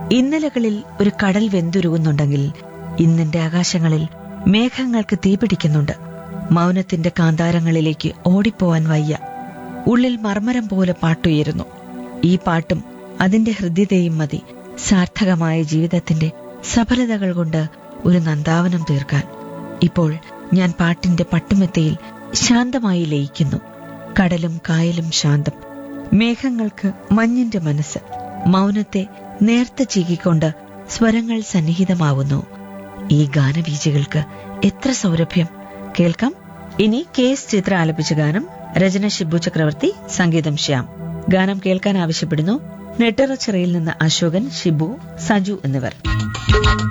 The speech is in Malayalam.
ഇന്നലകളിൽ ഒരു കടൽ വെന്തുരുകുന്നുണ്ടെങ്കിൽ ഇന്നിന്റെ ആകാശങ്ങളിൽ മേഘങ്ങൾക്ക് തീപിടിക്കുന്നുണ്ട് മൗനത്തിന്റെ കാന്താരങ്ങളിലേക്ക് ഓടിപ്പോവാൻ വയ്യ ഉള്ളിൽ മർമരം പോലെ പാട്ടുയരുന്നു ഈ പാട്ടും അതിന്റെ ഹൃദ്യതയും മതി സാർത്ഥകമായ ജീവിതത്തിന്റെ സഫലതകൾ കൊണ്ട് ഒരു നന്ദാവനം തീർക്കാൻ ഇപ്പോൾ ഞാൻ പാട്ടിന്റെ പട്ടുമെത്തയിൽ ശാന്തമായി ലയിക്കുന്നു കടലും കായലും ശാന്തം മേഘങ്ങൾക്ക് മഞ്ഞിന്റെ മനസ്സ് മൗനത്തെ നേർത്ത ചീകിക്കൊണ്ട് സ്വരങ്ങൾ സന്നിഹിതമാവുന്നു ഈ ഗാനബീജികൾക്ക് എത്ര സൗരഭ്യം കേൾക്കാം ഇനി കെ എസ് ചിത്ര ആലപിച്ച ഗാനം രചന ഷിബു ചക്രവർത്തി സംഗീതം ശ്യാം ഗാനം കേൾക്കാൻ ആവശ്യപ്പെടുന്നു നെട്ടറച്ചിറയിൽ നിന്ന് അശോകൻ ഷിബു സജു എന്നിവർ